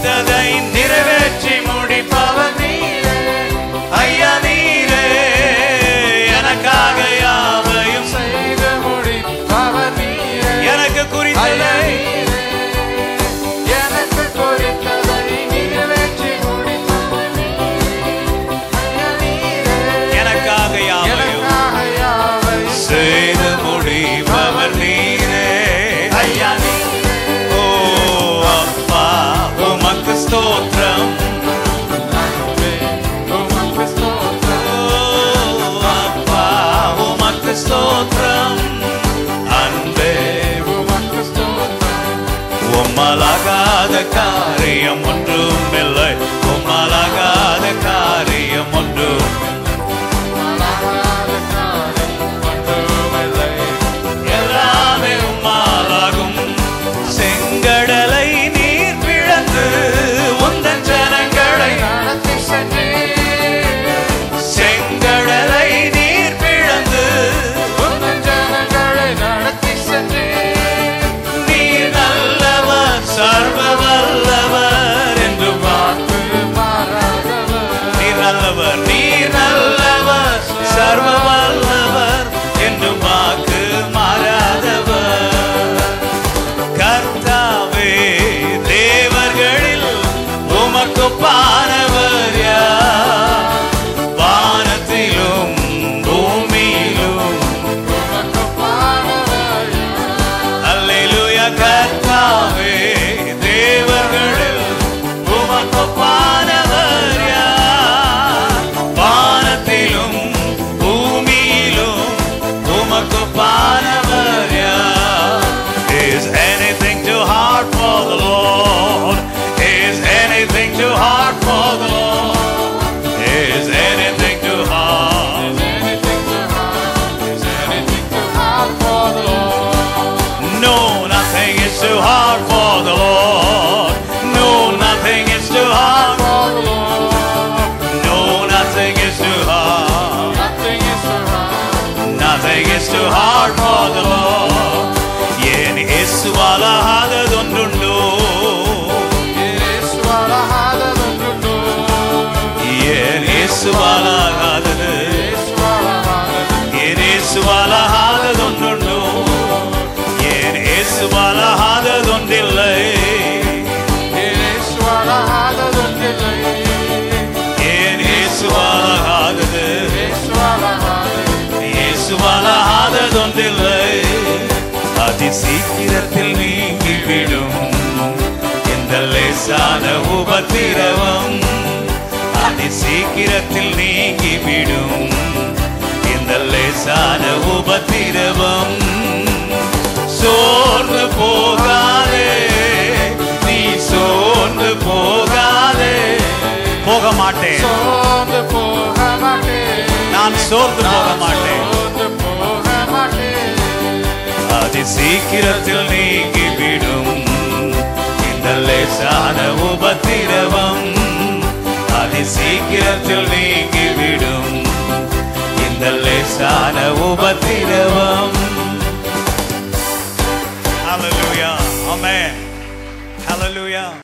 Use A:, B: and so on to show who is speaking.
A: குறித்ததை நிறைவேற்றி முடிப்பவர் நீரே ஐயா நீரே எனக்காக யாவையும்
B: செய்து முடிப்பவர் நீரே
A: எனக்கு குறித்ததை
B: எனக்கு குறித்ததை நிறைவேற்றி முடிப்பவர் நீரே. ஐயா நீரே.
A: எனக்காக யாவையும்
B: எனக்காக யாவையும்
A: செய்து முடிப்பவர் நீரே ஐயா நீரே ஓ அப்பா உமக்கு ஸ்தோத்திரம்
B: உமக்கு ஸ்தோத்திரம்.
A: ஓ அப்பா உமக்கு ஸ்தோத்திரம் அன்பே
B: உமக்கு ஸ்தோத்திரம்.
A: உம்மலாகாத காரியம் ஒன்றும் இல்லை உம்மலாகாத காரியம் ஒன்றும்
B: அழகாத காரியம் ஒன்றுமில்லை.
A: எல்லாமே உம்மாலாகும் செங்கடலை நீர் பிளந்து உந்தன் ஜனங்களை
B: நடத்தி சென்றீர்.
A: செங்கடலை நீர் பிளந்து
B: உந்தன் ஜனங்களை நடத்தி சென்றீர்.
A: நீர் நல்லவர் சர்வ வல்லவர் என்று வாக்கு
B: வாக்கு மாறாதவர்.
A: நீர் நல்லவர் நீர் நல்லவர் சர்வ வல்லவர் என்று வாக்கு மாறாதவர் கர்த்தாவே தேவர்களில் உமக்கு பானவர் யார் வானத்திலும் பூமியிலும்
B: உமக்கு பாடவர்
A: அல்லேலூயா கர்த்தாவே தேவர்களில் உமக்கு பானவர் யார் வானத்திலும் பூமியிலும் உமக்கு பானவர் யார் Is anything too hard for the Lord? Is anything too hard for the Lord? Is anything too hard?
B: anything too hard? Is anything too hard for the Lord?
A: No, nothing is too hard for the Lord. No, nothing is too hard.
B: For the Lord,
A: No, nothing is too hard.
B: nothing is too hard.
A: Nothing is too hard for the Lord. ஏன் இயேசுவாலாகாததொன்றுண்டோ
B: ஈஸ்வரஹாததுண்டு.
A: ஏன் இயேசுவாலாகாதது
B: ஈஸ்வரஹாதது.
A: ஏன் இயேசுவாலாகாததொன்றுண்டோ ஏன் இயேசுவாலாகாததொன்றில்லை
B: ஈஸ்வரஹாததுண்டில்லை.
A: ஏன் இயேசுவாலாகாதது
B: ஈஸ்வரஹாதது.
A: இயேசுவாலாகாததொன்றில்லை அதி சீக்கிரத்தில் நீங்கிவிடும் இந்த லேசான உபத்திரவம் அதி சீக்கிரத்தில் நீங்கிவிடும் இந்த லேசான உபத்திரவம் சோர்ந்து போகாதே நீ சோர்ந்து போகாதே போக மாட்டேன்
B: சோர்ந்து போக மாட்டேன்.
A: நான் சோர்ந்து போக மாட்டேன்
B: சோர்ந்து போக மாட்டேன்.
A: அதி சீக்கிரத்தில் நீங்கிவிடும் இந்த லேசான உபத்திரவம் அதி சீக்கிரத்தில் நீங்கிவிடும் இந்த லேசான உபத்திரவம் Hallelujah. Amen. Hallelujah.